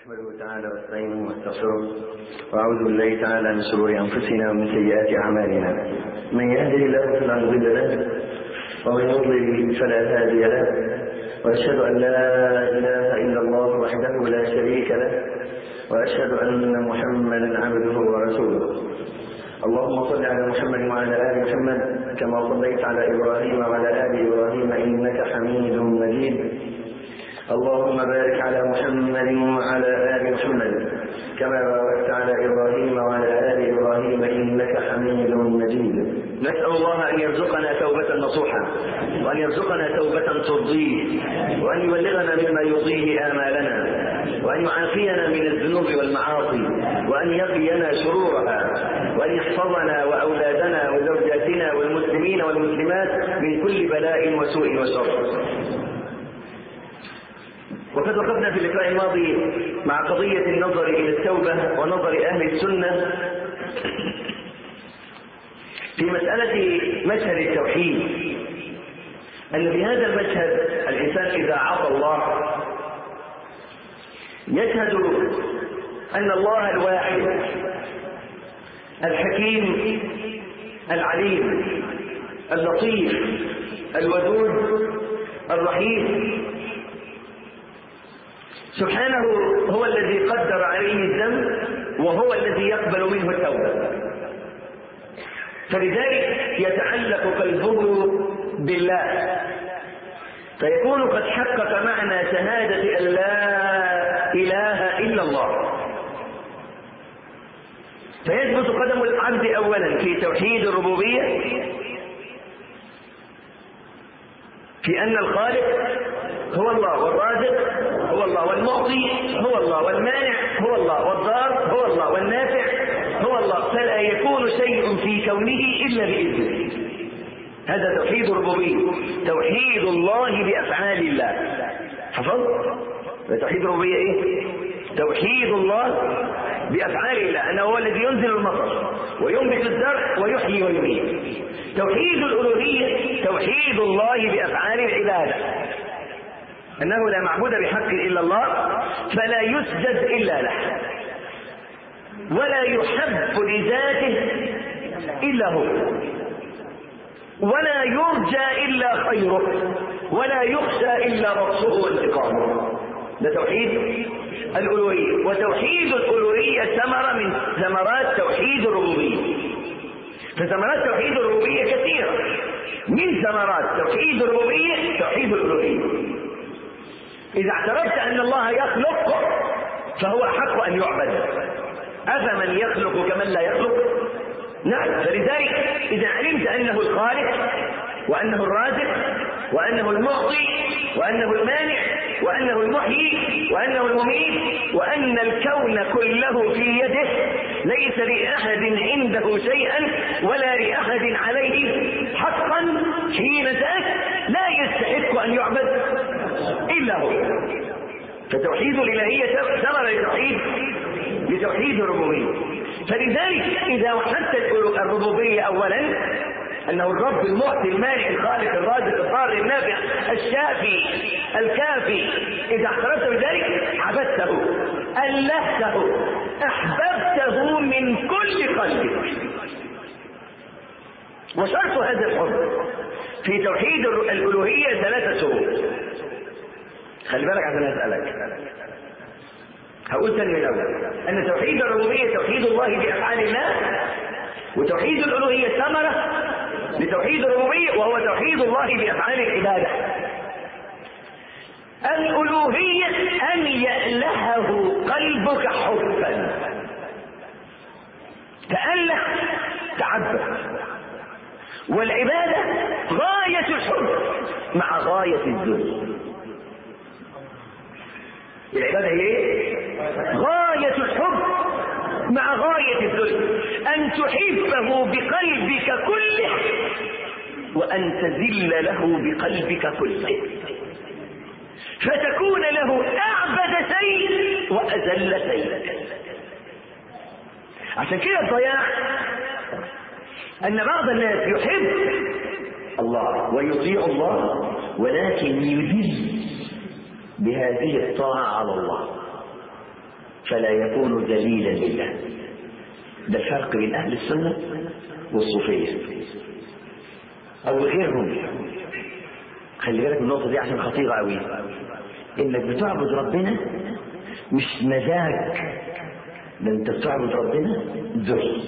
نحمده تعالى ونستعينه ونستغفره واعوذ بالله تعالى من شرور انفسنا ومن سيئات اعمالنا من يهده الله فلا مضل له ومن يضلل فلا هادي له واشهد ان لا اله الا الله وحده لا شريك له واشهد ان محمدا عبده ورسوله اللهم صل على محمد وعلى ال محمد كما صليت على ابراهيم وعلى ال ابراهيم انك حميد مجيد اللهم بارك على محمد وعلى آل محمد كما باركت على إبراهيم وعلى آل إبراهيم إنك حميد مجيد نسأل الله أن يرزقنا توبة نصوحة وأن يرزقنا توبة ترضيه وأن يبلغنا مما يرضيه آمالنا وأن يعافينا من الذنوب والمعاصي وأن يقينا شرورها وأن يحفظنا وأولادنا وزوجاتنا والمسلمين والمسلمات من كل بلاء وسوء وشر وقد وقفنا في اللقاء الماضي مع قضية النظر إلى التوبة ونظر أهل السنة في مسألة مشهد التوحيد أن في هذا المشهد الإنسان إذا عصى الله يشهد أن الله الواحد الحكيم العليم اللطيف الودود الرحيم سبحانه هو الذي قدر عليه الذنب وهو الذي يقبل منه التوبة فلذلك يتعلق قلبه بالله فيكون قد حقق معنى شهادة أن لا إله إلا الله فيثبت قدم العبد أولا في توحيد الربوبية في أن الخالق هو الله والرازق هو الله والمعطي هو الله والمانع هو الله والضار هو الله والنافع هو الله فلا يكون شيء في كونه إلا بإذنه هذا توحيد الربوبية توحيد الله بأفعال الله حفظت توحيد الربوبية إيه توحيد الله بأفعال الله أنه هو الذي ينزل المطر وينبت الزرع ويحيي ويميت توحيد الألوهية توحيد الله بأفعال العبادة أنه لا معبود بحق إلا الله فلا يسجد إلا له ولا يحب لذاته إلا هو ولا يرجى إلا خيره ولا يخشى إلا بطشه وانتقامه ده توحيد الألوهية وتوحيد الألوهية ثمرة من ثمرات توحيد الربوبية فثمرات توحيد الربوبية كثيرة من ثمرات توحيد الربوبية توحيد الألوهية إذا اعترفت أن الله يخلق فهو أحق أن يعبد أفمن يخلق كمن لا يخلق نعم فلذلك إذا علمت أنه الخالق وأنه الرازق وأنه المعطي وأنه المانع وأنه المحيي وأنه المميت وأن الكون كله في يده ليس لأحد عنده شيئا ولا لأحد عليه حقا حين ذاك لا يستحق أن يعبد إلا هو فتوحيد الإلهية ثمر لتوحيد لتوحيد الربوبية فلذلك إذا وحدت الربوبية أولا أنه الرب المعطي المانع الخالق الرازق الضار النافع الشافي الكافي إذا اعترفت بذلك عبدته ألهته أحببته من كل قلبك وشرط هذا الحب في توحيد الألوهية ثلاثة شروط خلي بالك عشان أسألك هقول تاني من الأول أن توحيد الربوبية توحيد الله بأفعال الله وتوحيد الألوهية ثمرة لتوحيد الربوبية وهو توحيد الله بأفعال العبادة الألوهية أن يألهه قلبك حبا تأله تعبد والعبادة غاية الحب مع غاية الذل العبادة هي ايه؟ غاية الحب مع غاية الذل أن تحبه بقلبك كله وأن تذل له بقلبك كله فتكون له أعبد شيء وأذل شيء عشان كده الضياع أن بعض الناس يحب الله ويطيع الله ولكن يذل بهذه الطاعة على الله فلا يكون دليلا لله ده الفرق بين أهل السنة والصوفية أو غيرهم خلي بالك من النقطة دي عشان خطيرة أوي إنك بتعبد ربنا مش مزاج ده أنت بتعبد ربنا ذل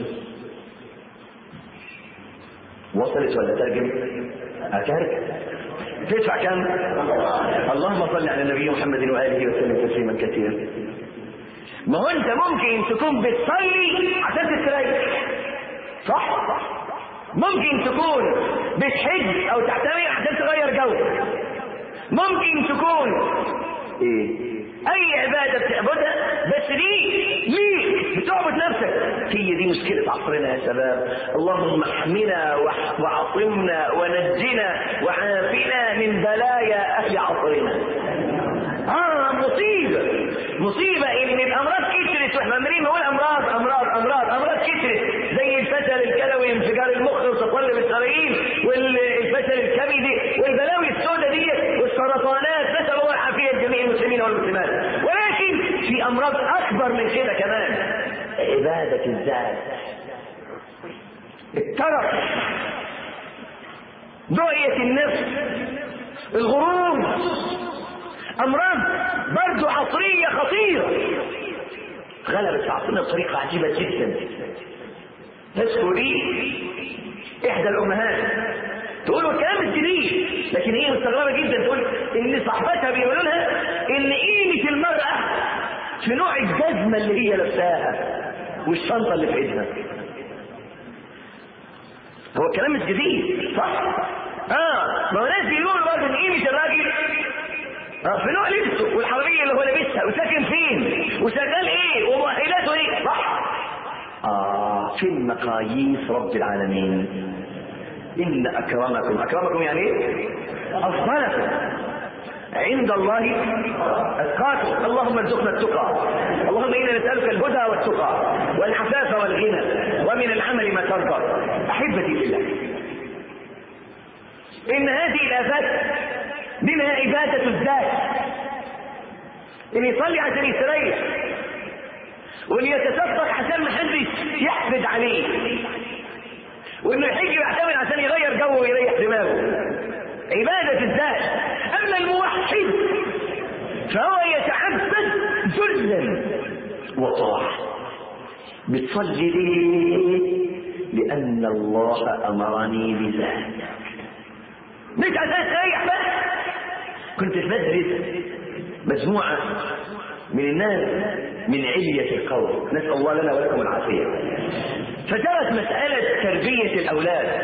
وصلت ولا ترجم؟ أترجم تدفع كم؟ اللهم صل على النبي محمد وآله وسلم تسليما كثيرا ما هو انت ممكن تكون بتصلي عشان تستريح صح ممكن تكون بتحج او تعتمر عشان تغير جو ممكن تكون ايه اي عبادة بتعبدها بس ليه ليه بتعبد نفسك هي دي مشكلة عصرنا يا شباب اللهم احمنا وعصمنا ونجنا وعافنا من بلايا اهل عصرنا اه مصيبة مصيبة ان الامراض كترت واحنا عمالين نقول امراض امراض امراض امراض كترت زي الفشل الكلوي انفجار المخ وتقلب الشرايين والفشل الكبدي والبلاوي السوداء دي والسرطانات نسال الله العافيه لجميع المسلمين والمسلمات ولكن في امراض اكبر من كده كمان عباده الذات الترف دعية النفس الغرور امراض برضو عصريه خطيره غلبت عصرنا بطريقه عجيبه جدا تذكر لي احدى الامهات تقول الكلام الجديد لكن هي مستغربه جدا تقول ان صاحبتها بيقولوا لها ان قيمه المراه في نوع الجزمه اللي هي لابساها والشنطه اللي في ايدها هو الكلام مش جديد صح اه ما هو ناس بيقولوا برضه ان قيمه الراجل اه في نوع لبسه والحريه اللي هو لابسها وساكن فين وشغال ايه ومؤهلاته ايه صح اه في مقاييس رب العالمين ان اكرمكم اكرمكم يعني ايه افضلكم عند الله اتقاكم اللهم ارزقنا التقى اللهم انا نسالك الهدى والتقى والعفاف والغنى ومن العمل ما ترضى احبتي بالله ان هذه الافات منها عبادة الذات إن يصلي عشان يستريح وإن يتصدق عشان ما حدش يحفد عليه وإنه يحج ويعتمد عشان يغير جوه ويريح دماغه عبادة الذات أما الموحد فهو يتعبد ذلا وطاعة بتصلي ليه؟ لأن الله أمرني بذلك مش عشان تريح بس كنت بدرس مجموعة من الناس من علية القول نسأل الله لنا ولكم العافية فجرت مسألة تربية الأولاد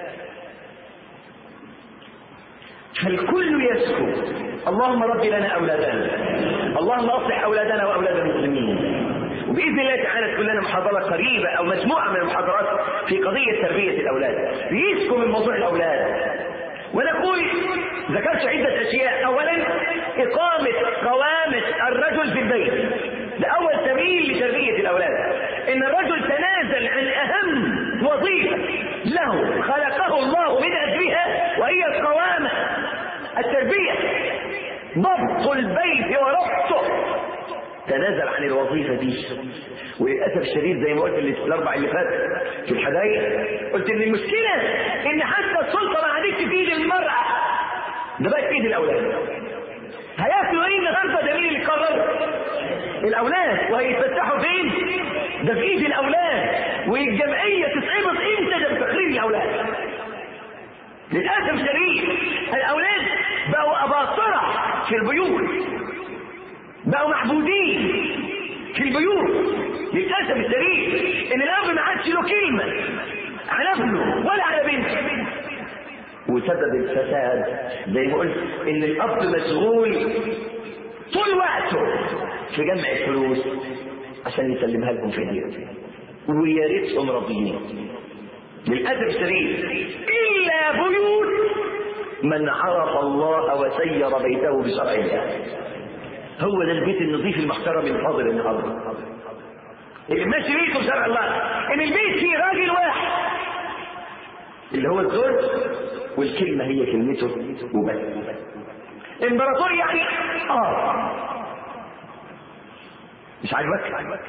فالكل يسكو اللهم رب لنا أولادنا اللهم أصلح أولادنا وأولاد المسلمين وبإذن الله تعالى تكون لنا محاضرة قريبة أو مجموعة من المحاضرات في قضية تربية الأولاد يسكو من موضوع الأولاد ونقول ذكرت عدة أشياء أولا إقامة قوامة الرجل في البيت ده أول سبيل لتربية الأولاد إن الرجل تنازل عن أهم وظيفة له خلقه الله من أجلها وهي القوامة التربية ضبط البيت وربطه تنازل عن الوظيفة دي وللأسف الشديد زي ما قلت اللي الأربع اللي فات في الحدايق قلت إن المشكلة إن حتى السلطة ما عادتش في إيد المرأة ده بقت في إيد الأولاد هياكلوا إيه النهارده ده مين اللي قرر؟ الأولاد وهيتفتحوا فين؟ ده في إيد الأولاد والجمعية تتعبط إمتى ده بتقرير الأولاد للأسف الشديد الأولاد بقوا أباطرة في البيوت بقوا معبودين في البيوت للاسف الشديد ان الاب ما عادش له كلمه على ابنه ولا على بنته وسبب الفساد زي ما قلت ان الاب مشغول طول وقته في جمع الفلوس عشان يسلمها لكم في ايديهم ويا ريتهم راضيين للاسف الشديد الا بيوت من عرف الله وسير بيته بشرع الله هو ده البيت النظيف المحترم الفاضل النهارده اللي ماشي بيته بشرع الله ان البيت فيه راجل واحد اللي هو الزوج والكلمه هي كلمته وبس امبراطور يعني اه مش عاجبك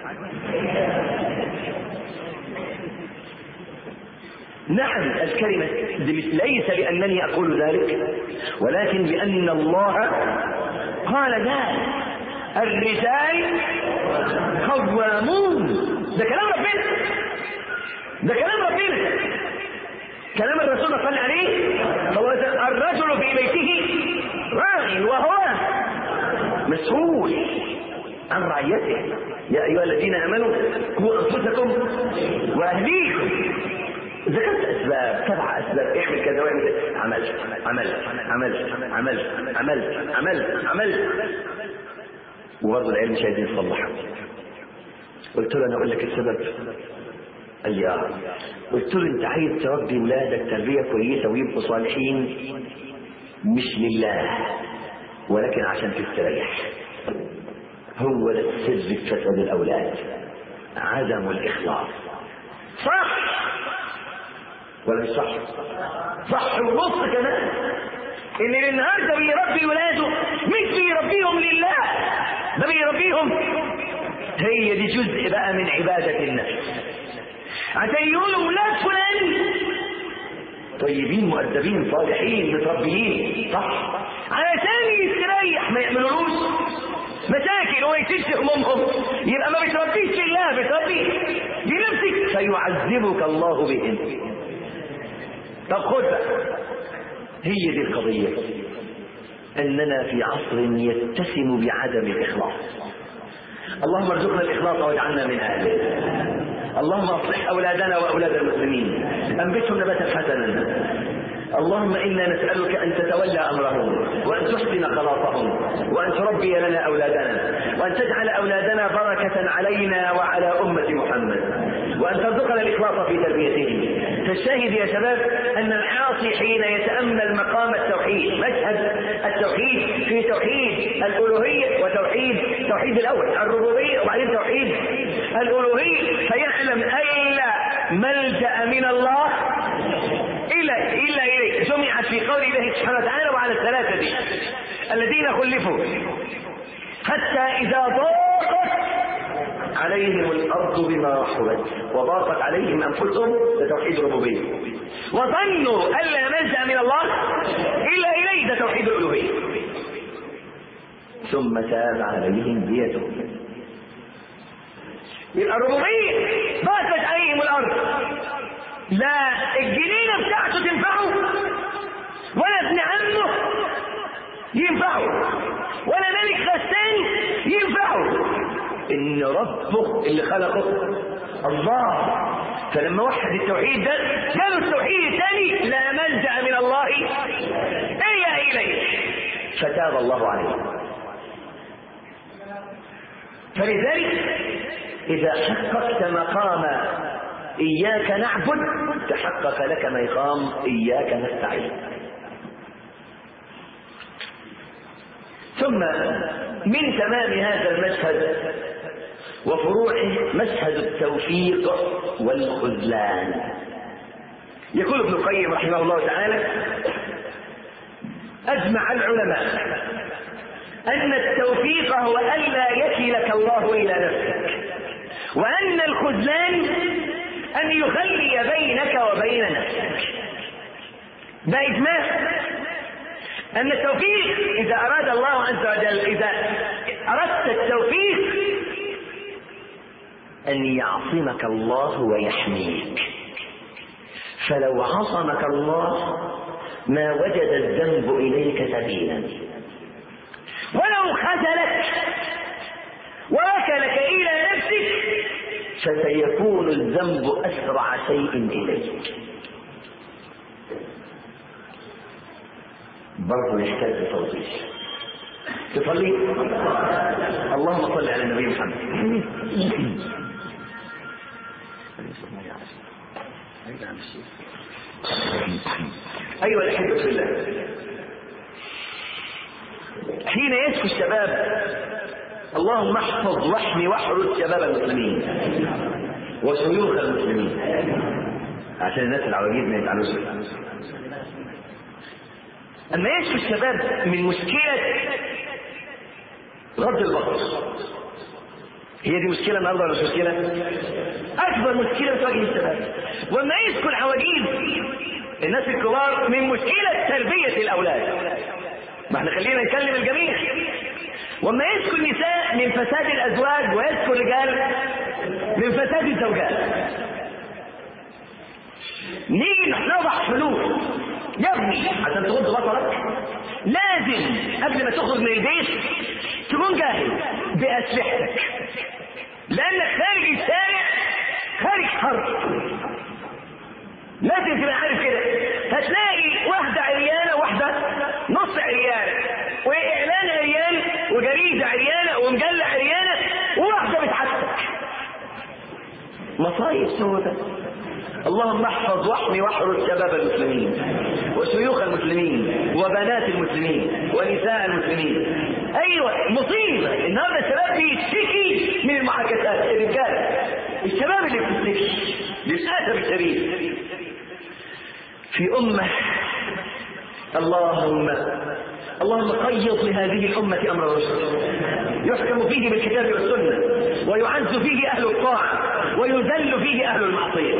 نعم الكلمة ليس لأنني أقول ذلك ولكن لأن الله قال ذلك الرجال قوامون ده كلام ربنا ده كلام ربنا كلام الرسول صلى الله عليه هو الرجل في بيته راعي وهو مسؤول عن رعيته يا ايها الذين امنوا قوا انفسكم واهليكم ذكرت اسباب سبع اسباب اعمل كذا واعمل كذا عملت عملت عملت عملت عملت عملت عملت وبرضه العيال مش عايزين يصلحوا قلت له انا اقول لك السبب قال لي اه قلت له انت عايز تربي ولادك تربيه كويسه ويبقوا صالحين مش لله ولكن عشان تستريح هو ده السر في فساد الاولاد عدم الاخلاص صح ولا مش صح صح ونص كمان ان اللي النهارده بيربي ولاده مش بيربيهم لله ده بيربيهم هي دي جزء بقى من عباده النفس عشان يقولوا ولاد فلان طيبين مؤدبين صالحين متربيين صح علشان يستريح ما يعملولوش مشاكل هو يشد همومهم يبقى ما بتربيش لله بتربي لنفسك فيعذبك الله بهم طب خد بقى هي دي القضية أننا في عصر يتسم بعدم الإخلاص اللهم ارزقنا الإخلاص واجعلنا من أهله اللهم اصلح اولادنا واولاد المسلمين انبتهم نباتا حسنا اللهم انا نسالك ان تتولى امرهم وان تحسن خلاصهم وان تربي لنا اولادنا وان تجعل اولادنا بركه علينا وعلى امه محمد وان ترزقنا الاخلاص في تربيتهم فالشاهد يا شباب ان العاصي حين يتامل مقام التوحيد مشهد التوحيد في توحيد الالوهيه وتوحيد توحيد الاول الربوبيه وبعدين توحيد الالوهيه فيعلم الا ملجا من الله إلا إلا إليه جمعت في قول الله سبحانه وتعالى وعلى الثلاثة دي الذين خلفوا حتى إذا ضاقت عليهم الأرض بما رحبت وضاقت عليهم أنفسهم لتوحيد الربوبية وظنوا أن لا ملجأ من الله إلا إليه ده توحيد الألوهية ثم تاب عليهم ليتوبوا يبقى الربوبية ضاقت عليهم الأرض لا الجنينة بتاعته تنفعه ولا ابن عمه ينفعه ولا ملك غسان ينفعه ان ربه اللي خلقه الله فلما وحد التوحيد ده جاله التوحيد الثاني لا ملجا من الله الا اليه فتاب الله عليه فلذلك اذا حققت مقام إياك نعبد تحقق لك مقام إياك نستعين ثم من تمام هذا المشهد وفروعه مشهد التوفيق والخذلان يقول ابن القيم رحمه الله تعالى أجمع العلماء أن التوفيق هو ألا يكلك الله إلى نفسك وأن الخذلان أن يخلي بينك وبين نفسك ده إجماع أن التوفيق إذا أراد الله عز وجل إذا أردت التوفيق أن يعصمك الله ويحميك فلو عصمك الله ما وجد الذنب إليك سبيلا ولو خذلك ووكلك إلى نفسك فسيكون الذنب أسرع شيء إليك برضه يحتاج لتوضيح تصلي اللهم صل على النبي محمد أيها الأحبة في الله حين يشكو الشباب اللهم احفظ واحمي واحرس شباب المسلمين وشيوخ المسلمين عشان الناس العواجيز ما يفعلوش اما يشكو الشباب من مشكله غض البصر هي دي مشكلة النهارده ولا مش مشكلة؟ أكبر مشكلة بتواجه الشباب وما يسكن العواجيز الناس الكبار من مشكلة تربية الأولاد ما احنا خلينا نكلم الجميع وما يسكن النساء من فساد الأزواج ويسكن الرجال من فساد الزوجات نيجي نضع حلول يا ابني عشان تغض بصرك لازم قبل ما تخرج من البيت تكون جاهز بأسلحتك لأنك خارج الشارع خارج حرب لازم تبقى عارف كده هتلاقي واحدة عريانة واحدة نص عريانة وإعلان عريان وجريدة عريانة ومجلة عريانة وواحدة بتحسك مصايب سودة اللهم احفظ واحمي واحرس شباب المسلمين وشيوخ المسلمين وبنات المسلمين ونساء المسلمين ايوه مصيبه النهارده الشباب بيشتكي من المعاكسات الرجال الشباب اللي بتشتكي للاسف الشديد في امه اللهم اللهم قيض لهذه الأمة أمر الرشد يحكم فيه بالكتاب والسنة ويعز فيه أهل الطاعة ويذل فيه أهل المعصية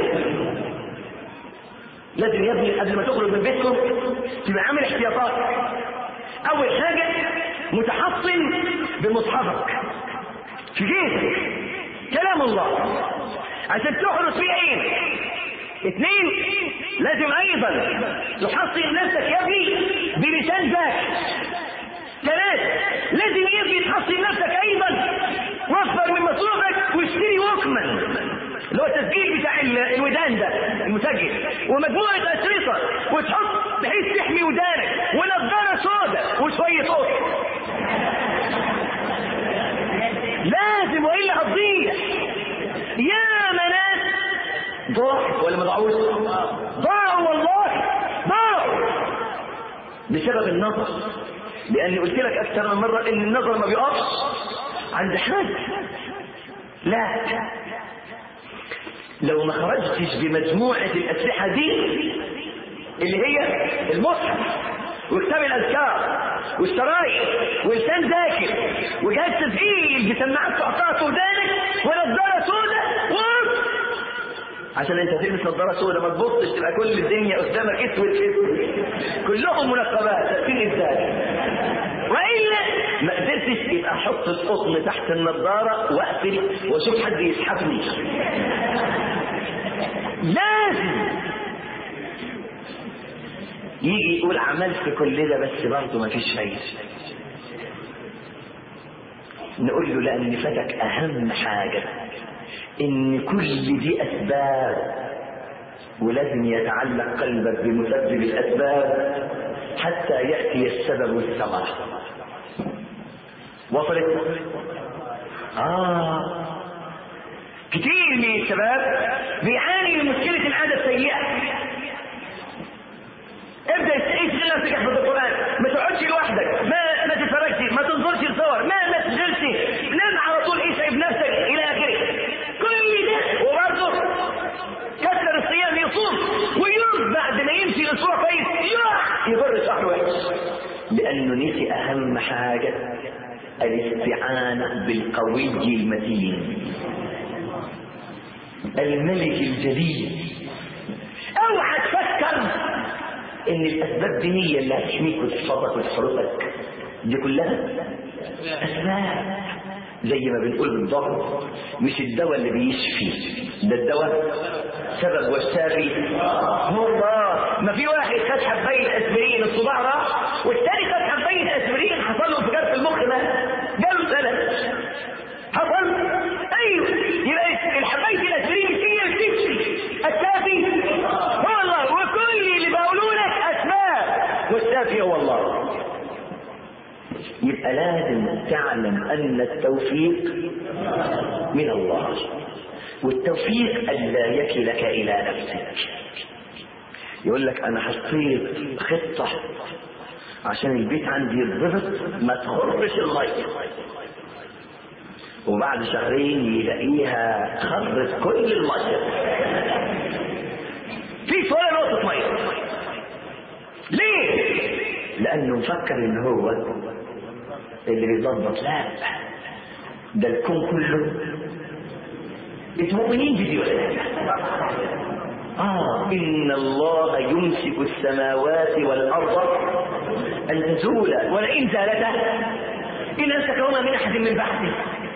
لازم يا ابني قبل ما تخرج من بيتكم تبقى عامل احتياطات أول حاجة متحصن بمصحفك في جيبك كلام الله عشان تحرس فيه عينك اثنين لازم ايضا تحصن نفسك يا ابني بلسان ذاك ثلاثة لازم يا ابني تحصن نفسك ايضا وفر من مصروفك واشتري ووكمان اللي هو التسجيل بتاع الودان ده المسجل ومجموعة أسرطة وتحط بحيث تحمي ودانك ونضارة سوداء وشوية قطر لازم وإلا هتضيع يا مناس ضاعت ولا ما ضاعوش؟ ضاعوا والله ضاعوا بسبب النظر لأني قلت لك أكثر من مرة إن النظر ما بيقفش عند حد لا لو ما خرجتش بمجموعة الأسلحة دي اللي هي المصحف وكتاب الأذكار والشرايط ولسان ذاكر وجهاز تسجيل بسماعات تحطها في ودانك ونضارة سوداء وقف عشان انت تلبس نظاره سوداء ما تبصش تبقى كل الدنيا قدامك اسود اسود كلهم منقبات عارفين ازاي والا ما قدرتش يبقى احط القطن تحت النظاره واقفل واشوف حد يسحبني لازم يجي يقول عملت كل ده بس برضه ما فيش فايده نقول له لان فاتك اهم حاجه ان كل دي اسباب ولازم يتعلق قلبك بمسبب الاسباب حتى ياتي السبب والثمره وصلت اه كتير من الشباب بيعاني من مشكله العاده السيئه ابدا اشغل نفسك احفظ القران ما تقعدش لوحدك ما ما تتفرجش ما تنظرش لصور ما ما تشغلش نام على طول اسعب نفسك الى اخره كل ده وبرضه كثر الصيام يصوم ويوم بعد ما يمشي الاسبوع كويس يبر شهر وحش لانه نسي اهم حاجه الاستعانه بالقوي المتين الملك الجليل اوعى تفكر ان الاسباب دي هي اللي هتحميك وتحفظك وتحرسك دي كلها اسباب زي ما بنقول بالضبط مش الدواء اللي بيشفي ده الدواء سبب والسابي هو الله ما في واحد خد حبايه اسبرين الصداع راح والتاني خد حبايه اسبرين حصل له انفجار في المخ ده جاله سلل حصل ايوه يبقى الحبايه الاسبرين مش هي اللي بتشفي السافي هو الله وكل اللي بقوله لك اسباب والسافي هو الله يبقى لازم تعلم ان التوفيق من الله والتوفيق الا يكلك الى نفسك يقول لك انا حطيت خطه عشان البيت عندي يتضبط ما تخرش الميه وبعد شهرين يلاقيها خرت كل الميه في ولا نقطه ميه ليه لانه مفكر ان هو اللي بيضبط لا ده الكون كله المؤمنين بدي آه إن الله يمسك السماوات والأرض أن تزولا ولئن زالتا إن أمسكهما من أحد من بعده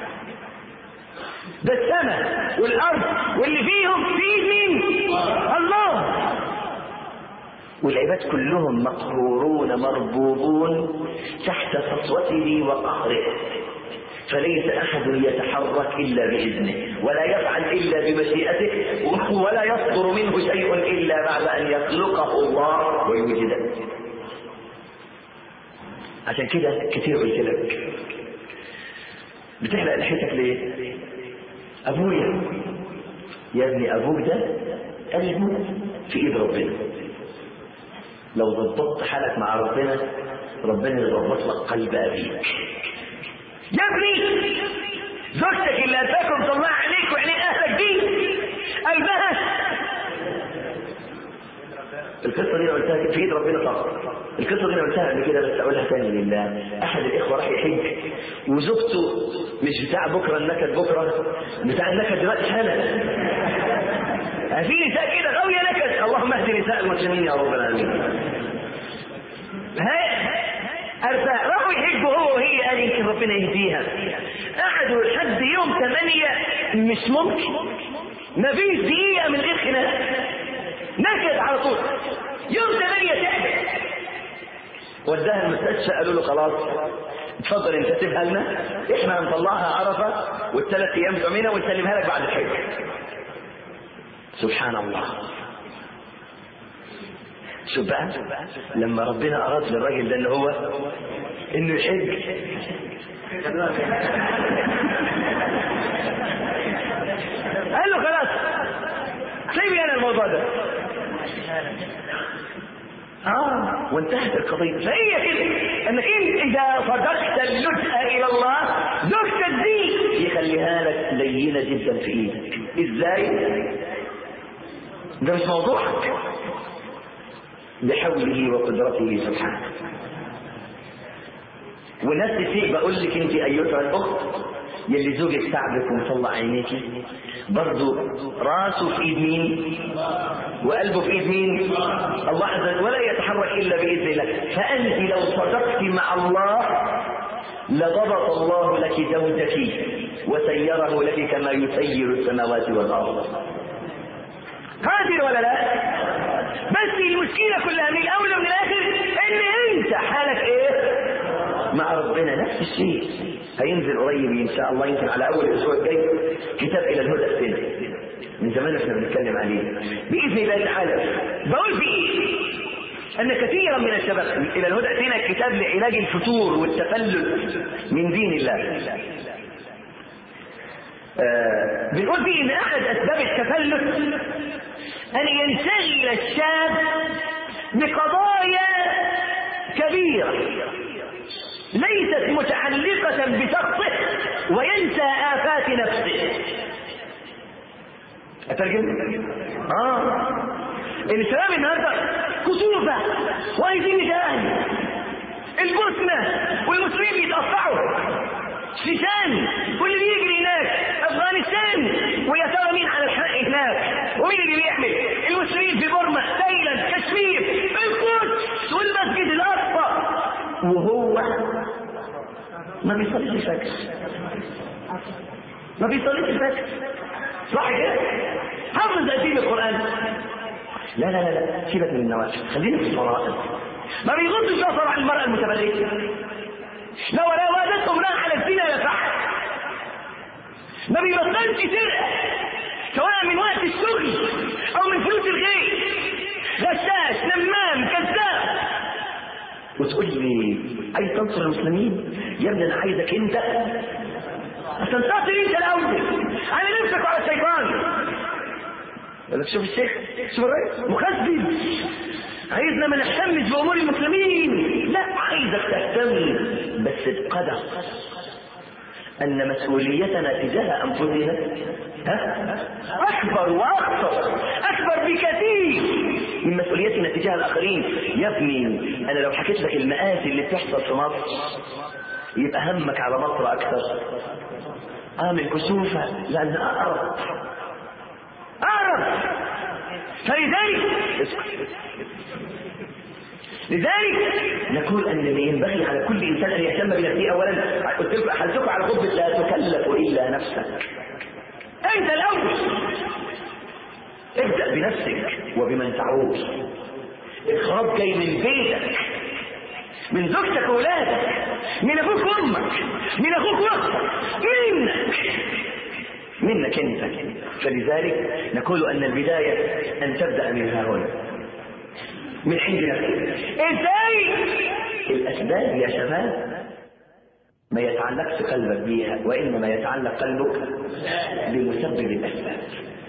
ده السماء والأرض واللي فيهم في مين؟ الله والعباد كلهم مقهورون مربوبون تحت سطوته وقهره فليس أحد يتحرك إلا بإذنه ولا يفعل إلا بمشيئته ولا يصدر منه شيء إلا بعد أن يخلقه الله ويوجده عشان كده كتير قلت لك بتحلق لحيتك ليه؟ أبويا يا ابني أبوك ده قلبه في إيد ربنا لو ضبطت حالك مع ربنا ربنا يضبط لك قلب أبيك يا ابني زوجتك اللي اتاكم طلع عليك وعليه اهلك دي قلبها القصة دي انا قلتها في ايد ربنا فقط القصة دي انا قلتها قبل كده بس اقولها تاني لله احد الاخوة راح يحج وزوجته مش بتاع بكرة النكد بكرة بتاع النكد دلوقتي حالا في نساء كده غاوية نكد اللهم اهد نساء المسلمين يا رب العالمين أرفع راحوا يحجوا هو وهي قال يمكن ربنا يهديها قعدوا لحد يوم ثمانية مش ممكن ما فيش دقيقة من غير خناق نكد على طول يوم ثمانية تعبت وداها المستشفى قالوا له خلاص اتفضل انت سيبها لنا احنا هنطلعها عرفة والثلاث ايام تعمينا ونسلمها لك بعد الحج سبحان الله شوف بقى لما ربنا اراد للراجل ده اللي هو انه يحج قال له خلاص سيبي انا الموضوع ده اه وانتهت القضية فهي كده انك انت اذا صدقت اللجأ الى الله زوجتك دي يخليها لك لينة جدا في ايدك ازاي ده مش موضوعك بحوله وقدرته سبحانه ونفس الشيء بقول لك انت ايتها الاخت يلي زوجك تعبك ومطلع عينيكي برضه راسه في ايد مين وقلبه في ايد مين الله عز وجل ولا يتحرك الا باذن الله فانت لو صدقت مع الله لضبط الله لك زوجك وسيره لك كما يسير السماوات والارض قادر ولا لا بس المشكلة كلها من الأول ومن الآخر إن أنت حالك إيه؟ مع ربنا نفس الشيء هينزل قريب إن شاء الله يمكن على أول الأسبوع الجاي كتاب إلى الهدى السنة من زمان احنا بنتكلم عليه بإذن الله تعالى بقول في إيه؟ أن كثيرا من الشباب إلى الهدى السنة كتاب لعلاج الفتور والتفلت من دين الله آه بنقول فيه ان احد اسباب التفلت ان ينشغل الشاب بقضايا كبيره ليست متعلقه بشخصه وينسى افات نفسه اترجم اه الشباب النهارده كتوبه وعايزين نتاهل البوسنه والمسلمين بيتقطعوا شيشان واللي بيجري هناك افغانستان ويا ترى مين على الحق هناك ومين اللي بيعمل المسلمين في بورما تايلاند كشمير القدس والمسجد الاقصى وهو ما بيصليش الفجر ما بيصليش الفجر صح كده حافظ قديم القران لا لا لا لا سيبك من النوافل خلينا في الفرائض ما بيغضش بصر عن المرأة المتبرجة لو لا وادته امرأة على الزنا لفعل ما بيبطلش سرقة سواء من وقت الشغل أو من فلوس الغير غشاش نمام كذاب وتقول لي عايز تنصر المسلمين يا ابني انا عايزك انت عشان تنتصر انت الاول على نفسك وعلى الشيطان يقول لك شوف الشيخ شوف الرئيس مخزن عايزنا ما نهتمش بامور المسلمين لا عايزك تهتم بس بقدر ان مسؤوليتنا تجاه انفسنا ها اكبر واخطر اكبر بكثير من مسؤوليتنا تجاه الاخرين يا ابني انا لو حكيت لك المآسي اللي بتحصل في مصر يبقى همك على مصر اكثر اه من كسوفها لان اقرب النار فلذلك لذلك نقول ان ينبغي على كل انسان ان يهتم بنفسه اولا قلت لكم احلتكم على خطبه لا تكلف الا نفسك انت الاول ابدا بنفسك وبمن تعود الخراب جاي من بيتك من زوجتك واولادك من ابوك وامك من اخوك واختك منك منك انت فلذلك نقول ان البدايه ان تبدا من ها هنا من عند نفسك ازاي الاسباب يا شباب ما يتعلقش قلبك بيها وانما يتعلق قلبك بمسبب الاسباب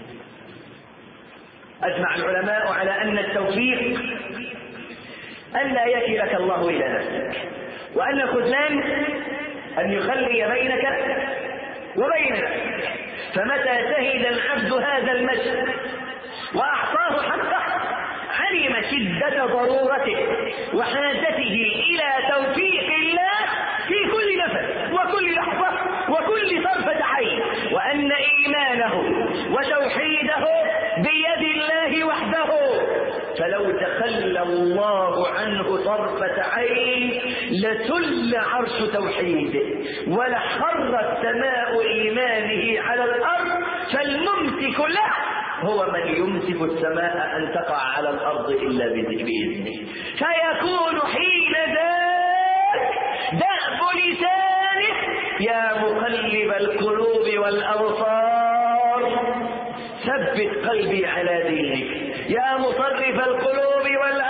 اجمع العلماء على ان التوفيق ان لا يكلك الله الى نفسك وان الخذلان ان يخلي بينك وبين نفسك فمتى شهد العبد هذا المجد واعطاه حقه علم شدة ضرورته وحاجته إلى توفيق الله في كل نفس وكل لحظة وكل طرفة عين وأن إيمانه وتوحيده بيد الله وحده فلو تخلى الله عنه طرفة عين لتل عرش توحيده ولحرت سماء إيمانه على الأرض فالممسك له هو من يمسك السماء أن تقع على الأرض إلا بإذنه فيكون حين ذاك دأب لسانه يا مقلب القلوب والأبصار ثبت قلبي على دينك يا مصرف القلوب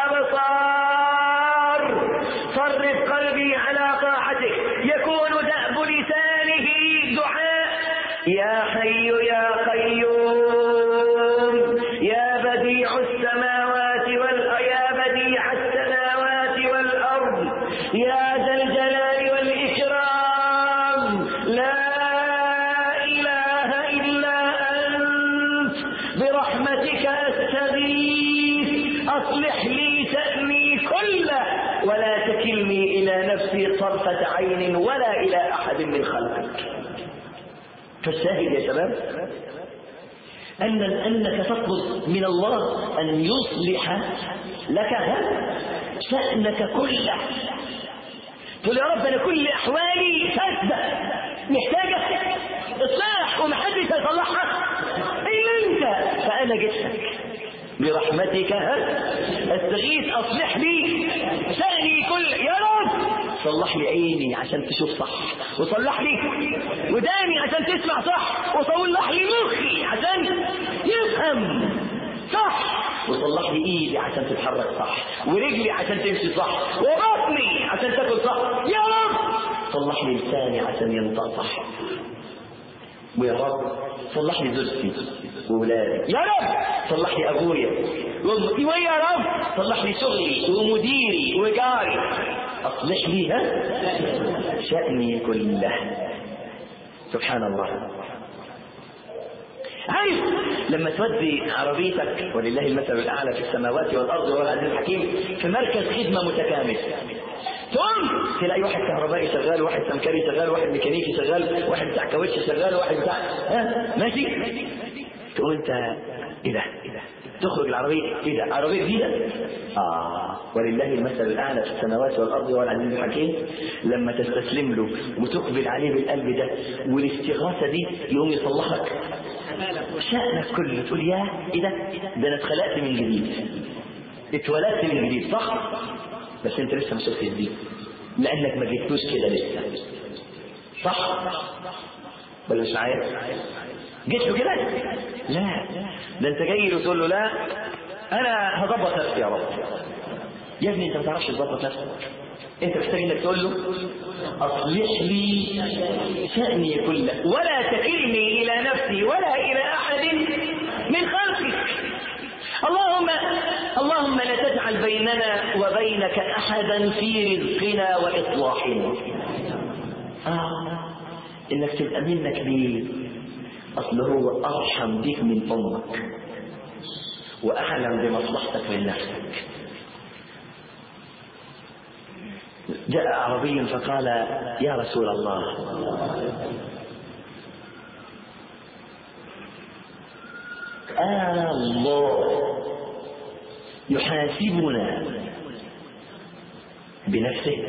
والأبصار صرف قلبي على طاعتك يكون دأب لسانه دعاء يا حي يا قيوم يا بديع السماوات وال يا بديع السماوات والأرض يا ذا الجلال والإكرام لا إله إلا أنت برحمتك أستغيث أصلح لي شأني كله ولا تكلني إلى نفسي طرفة عين ولا إلى أحد من خلقك فالشاهد يا شباب أن أنك تطلب من الله أن يصلح لك شأنك كله تقول يا رب أنا كل أحوالي فاسدة محتاجة إصلاح ومحدش هيصلحها إلا أنت فأنا جئتك برحمتك استغيث أصلح لي شأني كل يا رب صلح لي عيني عشان تشوف صح وصلح لي وداني عشان تسمع صح وصلح لي مخي عشان يفهم صح وصلح لي ايدي عشان تتحرك صح ورجلي عشان تمشي صح وبطني عشان تاكل صح يا رب صلح لي لساني عشان ينطق صح ويا رب صلح لي زوجتي وولادي يا رب صلح لي ابويا وامي ويا رب صلح لي شغلي ومديري وجاري اصلح لي ها شأني كله سبحان الله عارف لما تودي عربيتك ولله المثل الاعلى في السماوات والارض وهو العزيز الحكيم في مركز خدمه متكامل تقوم تلاقي واحد كهربائي شغال واحد سمكري شغال واحد ميكانيكي شغال واحد بتاع كاوتش شغال واحد بتاع ها ماشي تقول انت ايه ده ايه ده تخرج العربية ايه ده عربية جديدة اه ولله المثل الاعلى في السماوات والارض وهو العزيز الحكيم لما تستسلم له وتقبل عليه بالقلب ده والاستغاثة دي يقوم يصلحك شأنك كله تقول يا ايه ده ده انا اتخلقت من جديد اتولدت من جديد صح بس انت لسه ما شفتش دي لانك ما جيتلوش كده لسه صح ولا مش عارف جيت له كده لا ده انت جاي له تقول له لا انا هظبط نفسي يا رب يا ابني انت ما تعرفش تظبط نفسك انت محتاج انك تقول له اصلح لي شأني كله ولا تكلني الى نفسي ولا الى احد من خلقك اللهم اللهم لا تجعل بيننا وبينك احدا في رزقنا واصلاحنا آه انك تبقى منك ليه اصل هو ارحم بك من امك واعلم بمصلحتك من نفسك جاء اعرابي فقال يا رسول الله آه الله يحاسبنا بنفسه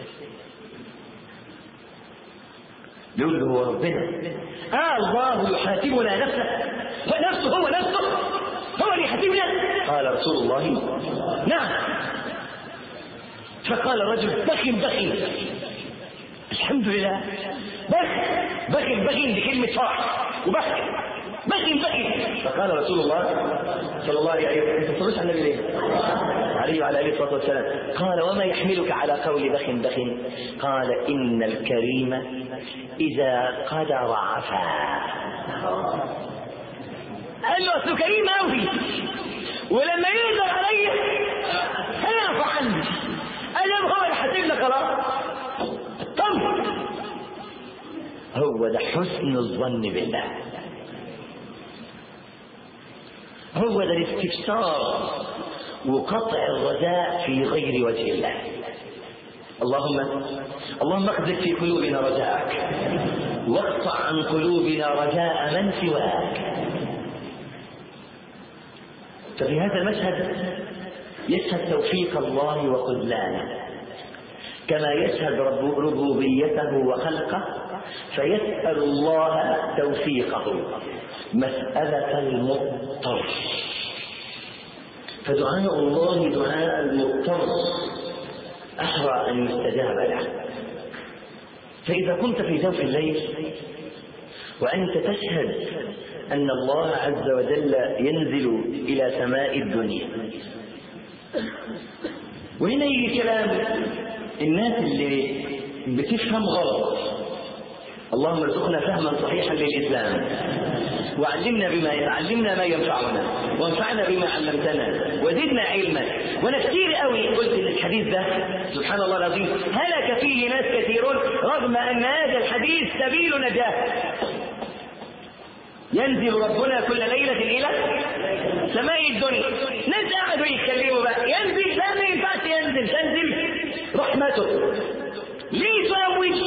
يقول له هو ربنا آه الله يحاسبنا نفسه نفسه هو نفسه هو اللي يحاسبنا قال رسول الله نعم فقال الرجل بخن بخن الحمد لله بخ بخن بخن دي كلمة فرح وبخن بخن بخن فقال رسول الله صلى الله عليه وسلم انت تصلوش على النبي ليه؟ عليه وعلى اله الصلاه والسلام قال وما يحملك على قول بخن بخن قال ان الكريم اذا قدر عفا قال له اصله كريم قوي ولما يقدر عليا هيعفو عني ادم هو اللي حاسبنا خلاص طب هو ده حسن الظن بالله هو ده الاستفسار وقطع الرجاء في غير وجه الله اللهم اللهم اقذف في قلوبنا رجاءك واقطع عن قلوبنا رجاء من سواك ففي هذا المشهد يشهد توفيق الله وخذلانه كما يشهد رب ربوبيته وخلقه فيسأل الله توفيقه مسألة المضطر فدعاء الله دعاء المضطر أحرى أن يستجاب له فإذا كنت في جوف الليل وأنت تشهد أن الله عز وجل ينزل إلى سماء الدنيا وهنا يجي كلام الناس اللي بتفهم غلط اللهم ارزقنا فهما صحيحا للإسلام وعلمنا بما علمنا ما ينفعنا وانفعنا بما علمتنا وزدنا علما وانا كثير قوي قلت ان الحديث ده سبحان الله العظيم هلك فيه ناس كثيرون رغم ان هذا الحديث سبيل نجاه ينزل ربنا كل ليلة إلى سماء الدنيا ناس قعدوا يتكلموا بقى ينزل لا ما ينفعش ينزل تنزل رحمته ليه تسوي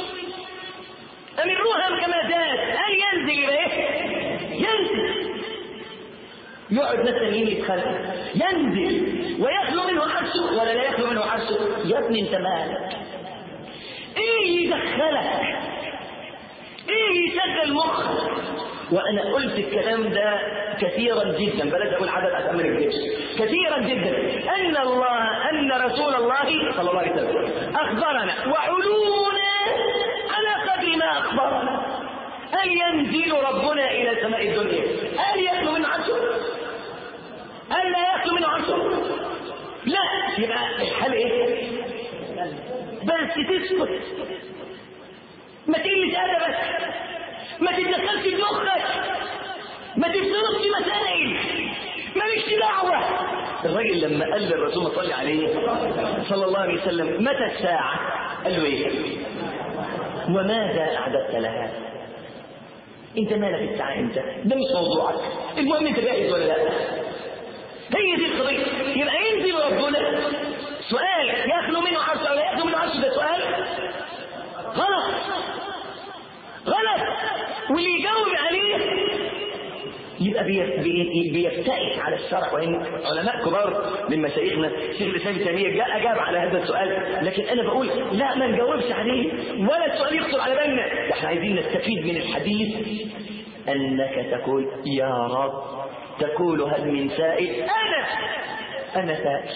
أمروها كما جاءت هل ينزل يبقى إيه؟ ينزل يقعد ناس تانيين يتخلق ينزل ويخلو منه عرشه ولا لا يخلو منه عرشه يا ابني انت مالك ايه يدخلك ايه يشغل مخك وانا قلت الكلام ده كثيرا جدا بلاش اقول عدد عشان ما نكذبش كثيرا جدا ان الله ان رسول الله صلى الله عليه وسلم اخبرنا وعلونا على قدر ما اخبرنا هل ينزل ربنا الى سماء الدنيا هل يخلو من عرشه هل لا يخلو من عرشه لا يبقى الحل ايه بس تسكت ما تقلش ادبك ما تتدخلش في مخك ما تتصرفش في مسائل مالكش دعوة الراجل لما قال للرسول صلى عليه صلى الله عليه وسلم متى الساعة قال له ايه وماذا أعددت لها انت مالك الساعة انت ده مش موضوعك المهم انت جاهز ولا لا هي دي القضية يبقى ينزل ربنا سؤال يخلو منه عرش او لا يخلو منه عرش ده سؤال غلط غلط واللي يجاوب عليه يبقى بيفتئس على الشرع وان علماء كبار من مشايخنا شيخ الاسلام تيميه جاء اجاب على هذا السؤال لكن انا بقول لا ما نجاوبش عليه ولا السؤال يخطر على بالنا احنا عايزين نستفيد من الحديث انك تقول يا رب تقول هل من سائل انا انا سائل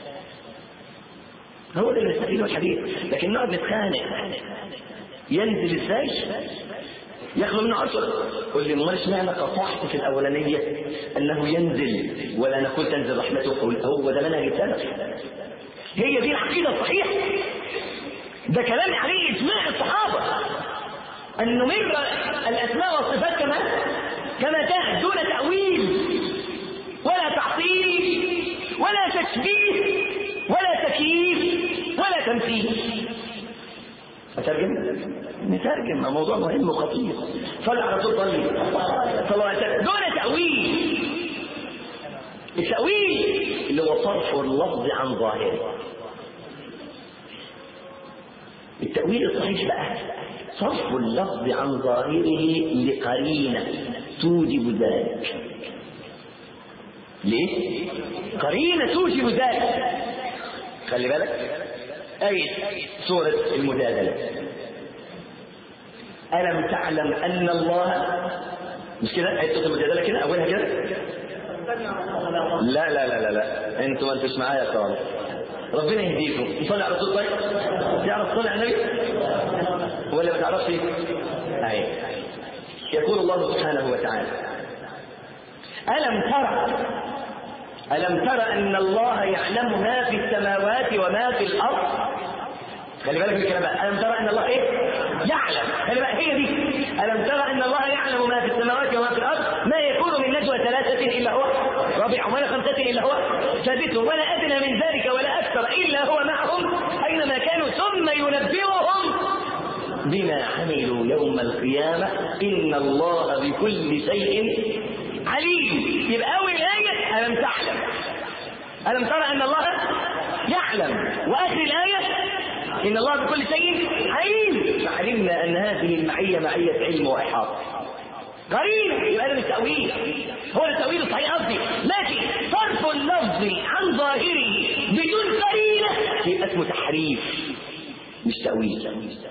هو ده اللي نستفيد من الحديث لكن نقعد نتخانق ينزل ازاي يخلو منه عشر قل لي امال اشمعنى قطعت في الاولانيه انه ينزل ولا نقول تنزل رحمته قل هو ده منهج السلف هي دي العقيده الصحيحه ده كلام عليه اجماع الصحابه ان نمر الاسماء والصفات كما كما جاء دون تاويل ولا تعطيل ولا تشبيه ولا تكييف ولا تمثيل أترجم؟ نترجم موضوع مهم وخطير صلى على رسول الله صلى الله عليه وسلم دون تأويل التأويل اللي هو صرف اللفظ عن ظاهره التأويل الصحيح بقى صرف اللفظ عن ظاهره لقرينة توجب ذلك ليه قرينة توجب ذلك خلي بالك أي سورة المجادلة ألم تعلم أن الله مش كده آية سورة المجادلة كده أولها كده لا لا لا لا لا انتوا ما انتوش معايا خالص ربنا يهديكم نصلي على الرسول طيب تعرف تصلي على النبي ولا ما تعرفش اهي يقول الله سبحانه وتعالى ألم ترى ألم ترى أن الله يعلم ما في السماوات وما في الأرض خلي بالك من الكلام بقى ألم ترى أن الله إيه يعلم خلي بالك هي دي ألم ترى أن الله يعلم ما في السماوات وما في الأرض ما يكون من نجوى ثلاثة إلا هو رابعهم ولا خمسة إلا هو سادسهم ولا أدنى من ذلك ولا أكثر إلا هو معهم أينما كانوا ثم ينبئهم بما عملوا يوم القيامة إن الله بكل شيء عليم يبقى أول آية ألم تعلم ألم ترى أن الله يعلم وآخر الآية إن الله بكل شيء عليم فعلمنا أن هذه المعية معية علم وإحاطة قريب يبقى ده مش تأويل هو التأويل الصحيح قصدي لكن صرف اللفظ عن ظاهره بدون قرينة يبقى اسمه تحريف مش تأويل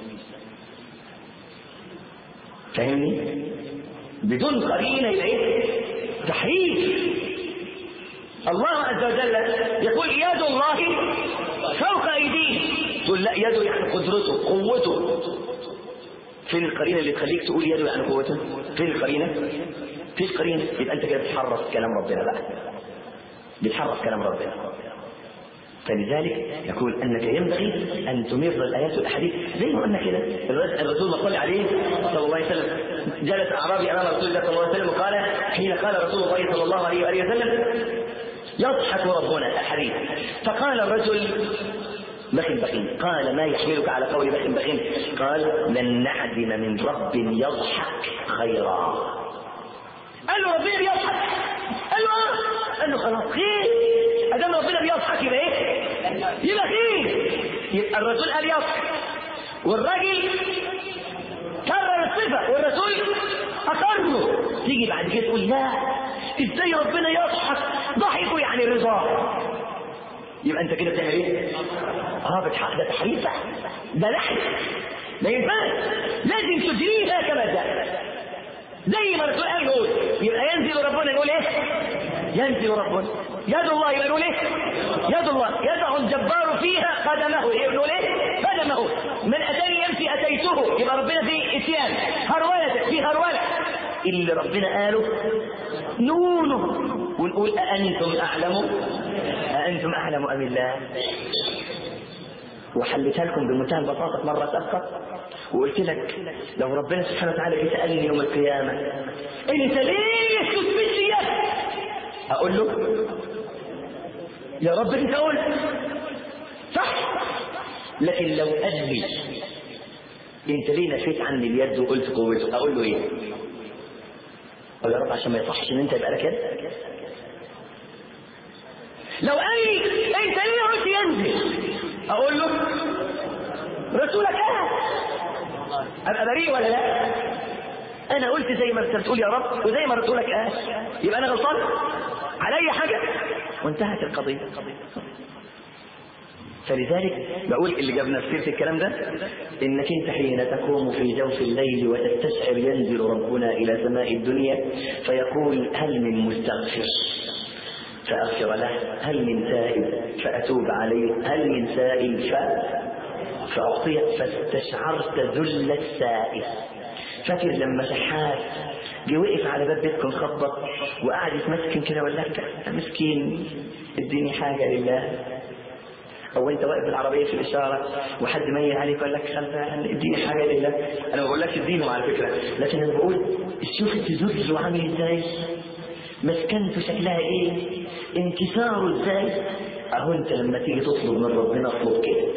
فاهمني؟ بدون قرينة يبقى ايه؟ تحريف الله عز وجل يقول يد الله فوق ايديه تقول لا يده يعني قدرته قوته فين القرينه اللي تخليك تقول يده يعني قوته فين القرينه فيش قرينه يبقى انت كده بتحرف كلام ربنا بقى بتحرف كلام ربنا فلذلك يقول انك ينبغي ان تمر الايات والاحاديث زي ما قلنا كده الرسول ما صلى عليه صلى الله عليه وسلم جلس اعرابي امام رسول الله صلى الله عليه وسلم وقال حين قال رسول الله صلى الله عليه واله وسلم يضحك ربنا الحديث فقال الرجل بخل بخيل قال ما يحملك على قول بخل بخيل قال لن نعدم من رب يضحك خيرا قال له ربنا بيضحك قال له اه قال له خلاص خير ادام ربنا بيضحك يبقى ايه يبقى خير يبقى الرسول قال يضحك والراجل كرر الصفه والرسول اقره تيجي بعد كده تقول لا ازاي ربنا يضحك ضحكوا يعني رضا يبقى انت كده بتعمل ايه اه بتحق ده تحريف ده لحن ما ينفعش لازم تجريها كما جاء زي ما الرسول قال نقول يبقى ينزل ربنا نقول ايه ينزل ربنا يد الله يبقى نقول ايه يد الله يدع الجبار فيها قدمه يبقى نقول ايه قدمه من اتاني يمشي اتيته يبقى ربنا في اتيان هرولة في هرولة اللي ربنا قاله نونه ونقول أأنتم أعلم أأنتم أعلم أم الله وحلتها لكم بمنتهى البساطة مرة سابقة وقلت لك لو ربنا سبحانه وتعالى جه سألني يوم القيامة أنت ليه تثبت لي أقول له يا رب أنت قلت صح لكن لو قال لي أنت ليه نفيت عني اليد وقلت قوته أقول له إيه؟ أقول يا رب عشان ما يصحش إن أنت يبقى لك يد لو قال لي أنت ليه قلت ينزل أقول له رسولك قال أبقى بريء ولا لا؟ أنا قلت زي ما أنت بتقول يا رب وزي ما رسولك قال يبقى أنا غلطان علي حاجة وانتهت القضية فلذلك بقول اللي جابنا في سيرة الكلام ده انك انت حين تقوم في جوف الليل وتستشعر ينزل ربنا الى سماء الدنيا فيقول هل من مستغفر فاغفر له هل من تائب فاتوب عليه هل من سائل ف فاعطيه فاستشعرت ذل السائل فاكر لما شحات جه وقف على باب بيتكم خبط وقعد يتمسكن كده ولا لك مسكين اديني حاجه لله او انت واقف بالعربيه في الاشاره وحد ميل عليك وقال لك خلفها اديني حاجه لله انا ما بقولكش اديهم على فكره لكن انا بقول شوف التزوج عامل ازاي مسكنته شكلها ايه انكساره ازاي اهو انت لما تيجي تطلب من ربنا اطلب كده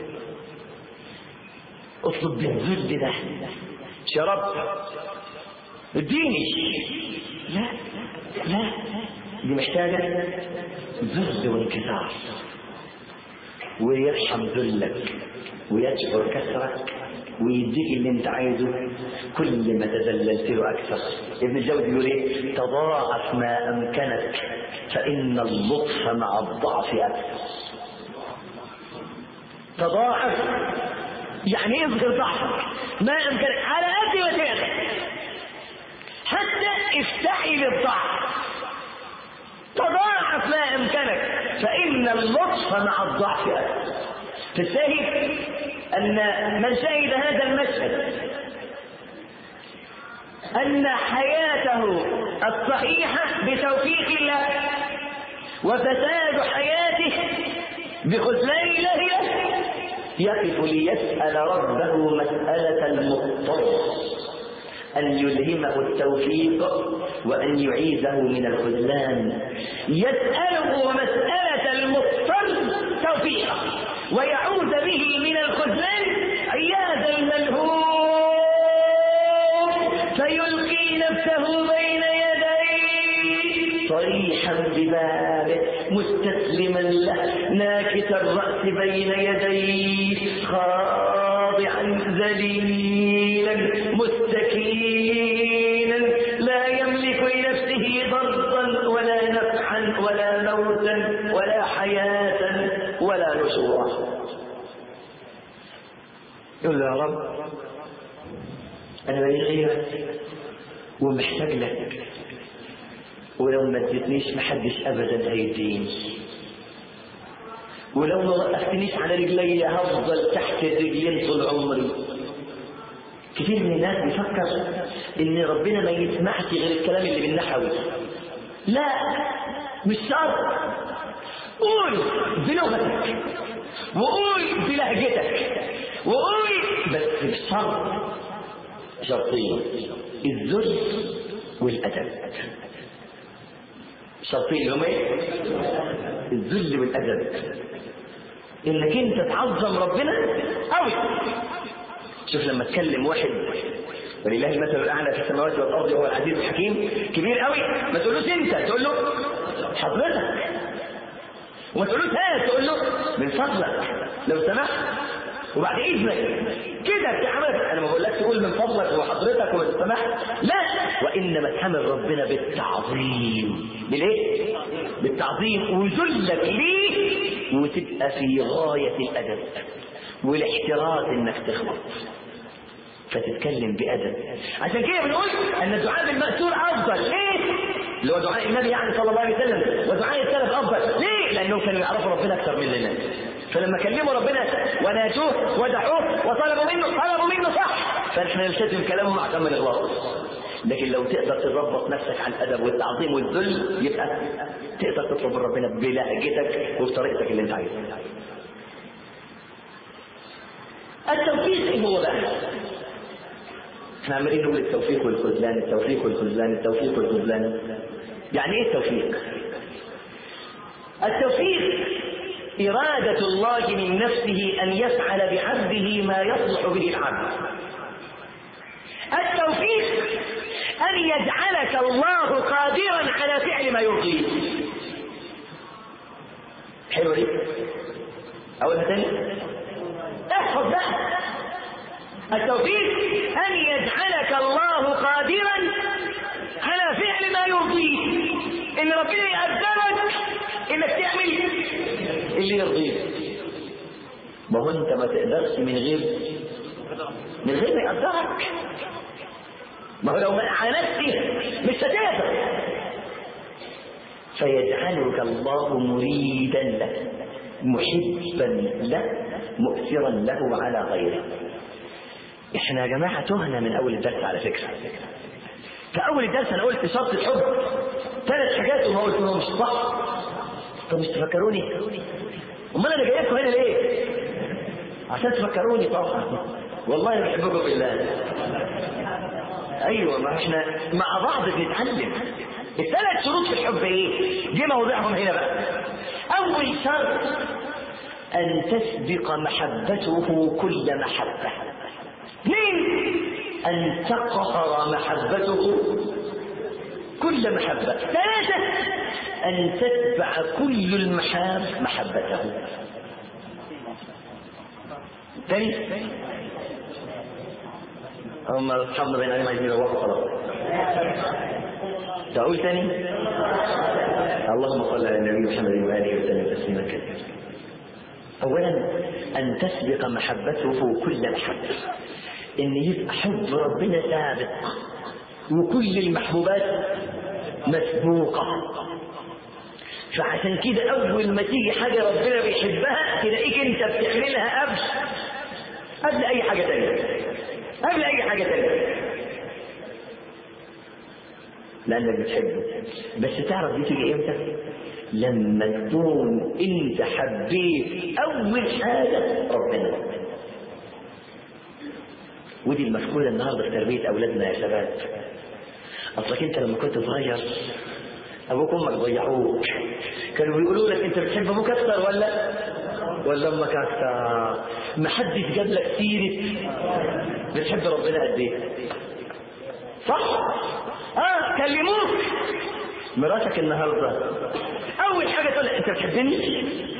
اطلب بالذل ده يا رب اديني لا لا دي محتاجه ذل وانكسار ويرحم ذلك ويجبر كسرك ويديك اللي انت عايزه كل ما تذللت له اكثر ابن الجوزي يقول ايه تضاعف ما امكنك فإن اللطف مع الضعف أكثر تضاعف يعني اظهر ضعفك ما أمكن على قد ما تقدر حتى افتحي للضعف تضاعف ما أمكنك فإن اللطف مع الضعف أكثر فالشاهد أن من شهد هذا المشهد أن حياته الصحيحة بتوفيق الله وفساد حياته بخذلان الله له يقف ليسأل ربه مسألة المضطر أن يلهمه التوفيق وأن يعيذه من الخذلان يسأله مسألة المضطر توفيقا ويعوذ به من الخذلان عياذ الملهوم فيلقي نفسه بين يديه صريحا ببابه مستسلما له ناكس الرأس بين يديه خاضعا ذليلا مستكينا لا يملك لنفسه ضرا ولا نفعا ولا موتا ولا حياة ولا نشورا يقول له يا رب أنا بني غيرك ومحتاج لك ولو ما اديتنيش محدش أبدا هيديني ولو ما وقفتنيش على رجلي هفضل تحت الرجلين طول عمري كتير من الناس بيفكر ان ربنا ما يسمعش غير الكلام اللي بالنحوي لا مش شرط قول بلغتك وقول بلهجتك وقول بس بشرط شرطين الذل والادب شرطين هم ايه الذل والادب انك انت تعظم ربنا قوي شوف لما تكلم واحد ولله المثل الاعلى في السماوات والارض وهو العزيز الحكيم كبير قوي ما تقولوش انت تقول له حضرتك وما تقولوش ها تقول له من فضلك لو سمحت وبعد اذنك كده بتعمل انا ما بقولكش تقول من فضلك وحضرتك وما سمحت لا وانما تحمل ربنا بالتعظيم بالايه بالتعظيم وذلك ليه وتبقى في غايه الادب والاحتراز انك تخبط فتتكلم بأدب عشان كده بنقول أن الدعاء بالمأثور أفضل ليه؟ اللي هو دعاء النبي يعني صلى الله عليه وسلم ودعاء السلف أفضل ليه؟ لأنهم كانوا يعرفوا ربنا أكثر مننا فلما كلموا ربنا وناجوه ودعوه وطلبوا منه طلبوا منه صح فاحنا نلتزم كلامهم عشان ما نغلطش لكن لو تقدر تظبط نفسك على الادب والتعظيم والذل يبقى تقدر تطلب من ربنا بلهجتك وبطريقتك اللي انت عايزها التوفيق ايه هو بقى؟ احنا عمالين نقول التوفيق والخذلان التوفيق والخذلان التوفيق والخذلان يعني ايه التوفيق؟ التوفيق إرادة الله من نفسه أن يفعل بعبده ما يصلح به العبد التوفيق أن يجعلك الله قادرا على فعل ما يرضيه حلوة دي أولها تاني احفظ بقى التوفيق أن يجعلك الله قادرا على فعل ما يرضيه إن ربنا يقدرك إنك تعمل اللي يرضيك ما هو أنت ما تقدرش من غير من غير ما يقدرك ما هو لو ما أعانتش مش هتقدر فيجعلك الله مريدا له محبا له مؤثرا له على غيره احنا يا جماعة تهنا من أول الدرس على فكرة في أول الدرس أنا قلت شرط الحب ثلاث حاجات وما قلتهمش صح طب مش تفكروني امال انا جايبكم هنا ليه عشان تفكروني طبعا والله بحبكم بالله ايوه ما احنا مع بعض بنتعلم الثلاث شروط في الحب ايه دي موضعهم هنا بقى اول شرط ان تسبق محبته كل محبه اثنين ان تقهر محبته كل محبة ثلاثة أن تتبع كل المحاب محبته تاني هم أصحابنا بين عليهم عايزين يروحوا خلاص تقول تاني اللهم صل على النبي محمد وآله وسلم تسليما كثيرا أولا أن تسبق محبته كل محبة إن يبقى حب ربنا سابق وكل المحبوبات مسبوقة فعشان كده أول ما تيجي حاجة ربنا بيحبها تلاقيك أنت بتعملها قبل قبل أي حاجة تانية قبل أي حاجة تانية لأنك بتحبه بس تعرف دي تيجي إمتى؟ لما تكون أنت حبيت أول حاجة ربنا ودي المفقودة النهاردة في تربية أولادنا يا شباب أصلك أنت لما كنت صغير أبوك وأمك ضيعوك كانوا بيقولوا لك أنت بتحب أبوك أكثر ولا ولا أمك أكثر ما حدش جاب لك سيرة بتحب ربنا قد إيه صح؟ آه كلموك مراتك النهارده أول حاجة تقول أنت بتحبني؟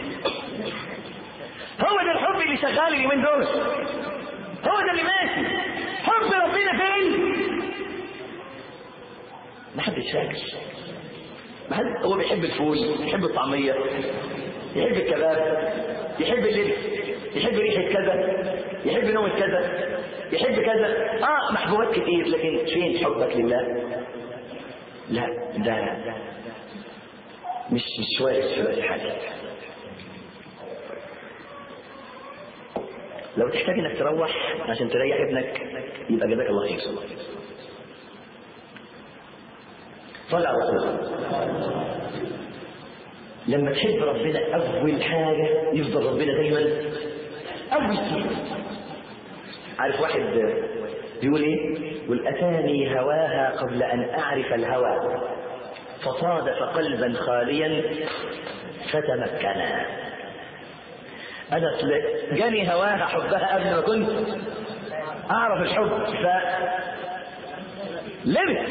هو ده الحب اللي شغال اليومين دول هو ده اللي ماشي حب ربنا فين؟ ما حدش فاكر ما حد هو بيحب الفول يحب الطعمية يحب الكباب يحب اللبس يحب ريحة كذا يحب نوم كذا يحب كذا اه محبوبات كتير لكن فين حبك لله لا ده مش مش وارد في بس حاجة لو تحتاج انك تروح عشان تريح ابنك يبقى جزاك الله خير صلى على رسول لما تحب ربنا اول حاجه يفضل ربنا دايما اول شيء عارف واحد بيقول ايه يقول اتاني هواها قبل ان اعرف الهوى فصادف قلبا خاليا فتمكنا انا جاني هواها حبها قبل ما كنت اعرف الحب ف لبس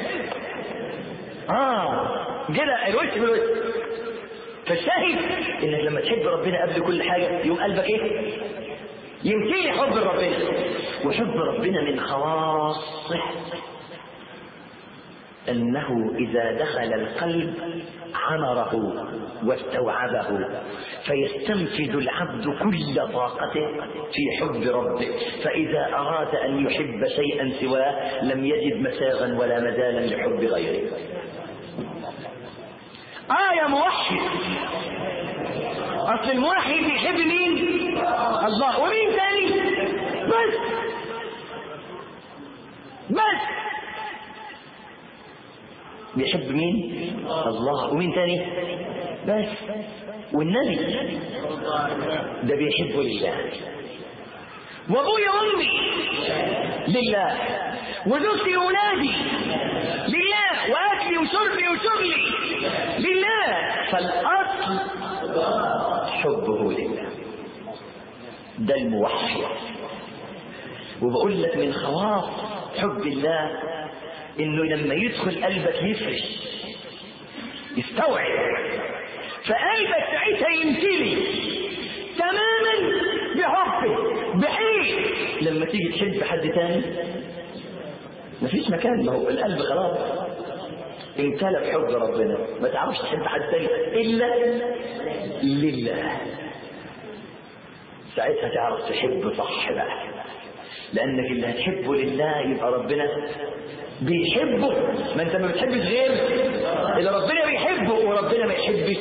اه كده الوش بالوش فالشاهد انك لما تحب ربنا قبل كل حاجه يوم قلبك ايه يمتلي حب ربنا وحب ربنا من خواصه انه اذا دخل القلب عمره واستوعبه فيستنفذ العبد كل طاقته في حب ربه فاذا اراد ان يحب شيئا سواه لم يجد مساغا ولا مجالا لحب غيره اه يا موحد اصل الموحد بيحب مين الله ومين تاني بس بس بيحب مين الله ومين تاني بس والنبي ده بيحبه لله وابويا وامي لله وزوجتي واولادي لله واكلي وشربي وشغلي لله فالاصل حبه لله ده الموحد وبقول لك من خواص حب الله انه لما يدخل قلبك يفرش يستوعب فقلبك ساعتها يمتلي تماما بحبه بحيث لما تيجي تحب حد تاني مفيش مكان ما هو القلب خلاص امتلى بحب ربنا ما تعرفش تحب حد تاني الا لله ساعتها تعرف تحب صح بقى لانك اللي هتحبه لله يبقى ربنا بيحبه ما انت ما بتحبش غير اللي ربنا بيحبه وربنا ما يحبش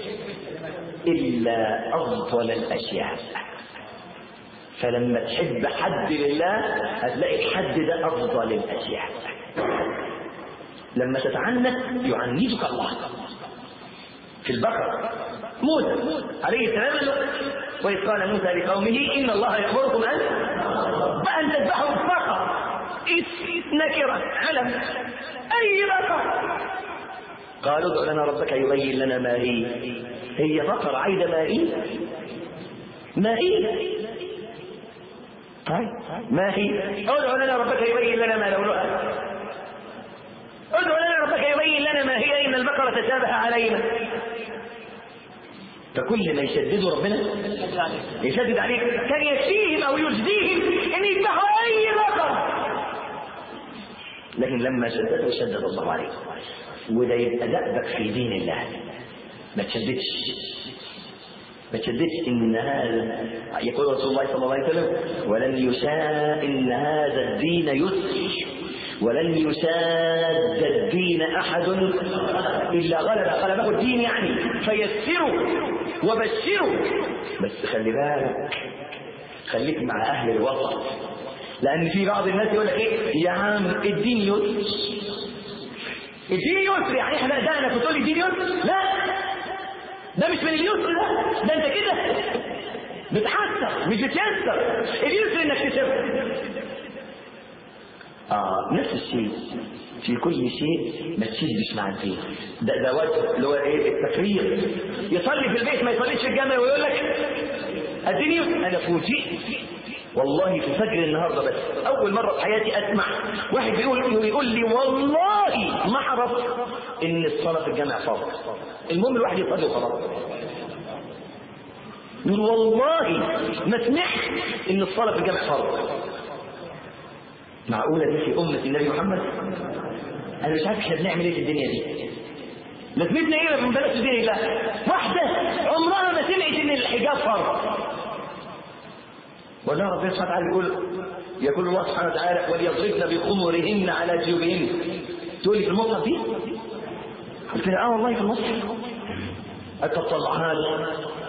الا افضل الاشياء فلما تحب حد لله هتلاقي الحد ده افضل الاشياء لما تتعنت يعنتك الله في البقرة موسى عليه السلام وإذ قال موسى لقومه إن الله يأمركم أن بأن تذبحوا بقرة نكرة علم أي بقرة قالوا ادع لنا ربك يبين لنا ما هي هي بقرة عايدة ما هي ما هي طيب ما هي ادع لنا ربك يبين لنا ما لونها ادع لنا ربك يبين لنا ما هي إن البقرة تشابه علينا فكل ما يشددوا ربنا يشدد عليك كان يكفيهم او يجزيهم ان يذبحوا اي بقره لكن لما شدده شدد الله عليه وده يبقى دأبك في دين الله ما تشددش ما تشددش ان هذا يقول رسول الله صلى الله عليه وسلم ولن يشاء ان هذا الدين يسر ولن يساد الدين احد الا غلب غلبه الدين يعني فيسروا وبشروا بس خلي بالك خليك مع اهل الوسط لان في بعض الناس يقول لك ايه يا عم الدين يسر الدين يسر يعني احنا ده انا كنت تقول لي الدين يسر لا ده مش من اليسر ده ده انت كده بتحسر مش بتيسر اليسر انك تسر آه نفس الشيء في كل شيء ما تشدش مع الدين ده ده وجه اللي هو ايه التفريط يصلي في البيت ما يصليش في الجامع ويقول لك الدين يسر انا فوجئت والله في فجر النهارده بس اول مره في حياتي اسمع واحد بيقول يقول لي والله ما عرفت ان الصلاه في الجامع فرض المهم الواحد يصلي وخلاص يقول والله ما سمعت ان الصلاه في الجامع فرض معقوله دي في امه النبي محمد انا مش عارف احنا بنعمل ايه في الدنيا دي لازمتنا ايه من بلاش دين الله واحده عمرها ما سمعت ان الحجاب فرض ولا ربنا سبحانه وتعالى يقول يقول الله سبحانه وتعالى وليضربن بخمرهن على جيوبهن تقول لي في المصحف دي؟ قلت لها اه والله في المصحف انت تطلعها لي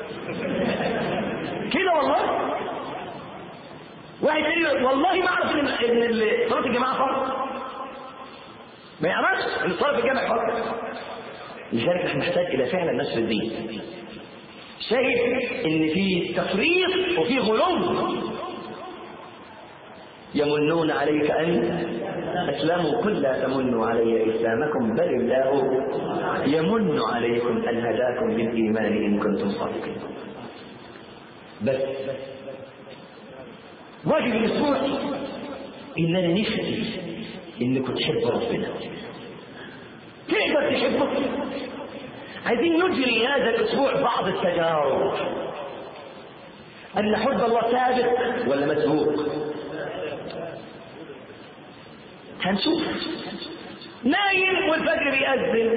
كده والله واحد يقول والله ما اعرف ان ان صلاه الجماعه فرض ما يعرفش ان الصلاه في الجامع فرض لذلك احنا نحتاج الى فعلا نشر الدين شايف ان في تفريط وفي غلو يمنون عليك ان اسلموا قل لا تمنوا علي اسلامكم بل الله يمن عليكم ان هداكم للايمان ان كنتم صادقين بس واجب الاسبوع اننا نفتي انكم تحبوا ربنا تقدر تحبه عايزين نجري هذا الاسبوع بعض التجارب ان حب الله ثابت ولا مسبوق هنشوف نايم والفجر بيأذن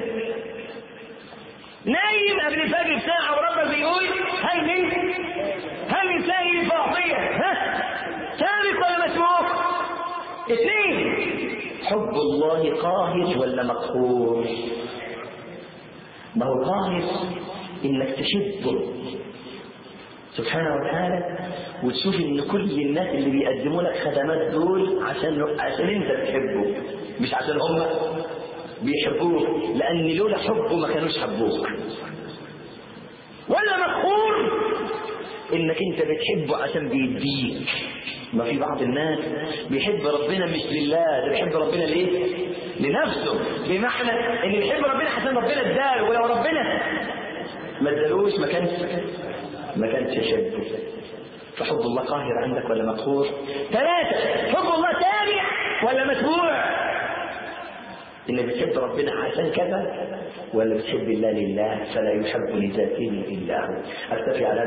نايم قبل الفجر بساعة وربك بيقول هل من هل من سائل فأعطيه ها ثابت ولا مسبوق اثنين حب الله قاهر ولا مقهور ما هو قاهر انك تحبه سبحانه وتعالى وتشوف ان كل الناس اللي بيقدموا لك خدمات دول عشان عشان انت تحبه مش عشان هم بيحبوك لان لولا حبه ما كانوش حبوك ولا مقهور انك انت بتحبه عشان بيديك ما في بعض الناس بيحب ربنا مش لله ده بيحب ربنا ليه لنفسه بمعنى ان بيحب ربنا عشان ربنا اداله ولو ربنا ما ادالوش ما كانش ما كانش يحبه فحب الله قاهر عندك ولا مقهور ثلاثة حب الله تابع ولا متبوع إنك بتحب ربنا عشان كذا ولا بتحب الله لله فلا يحب لذاته إلا هو أكتفي على هذا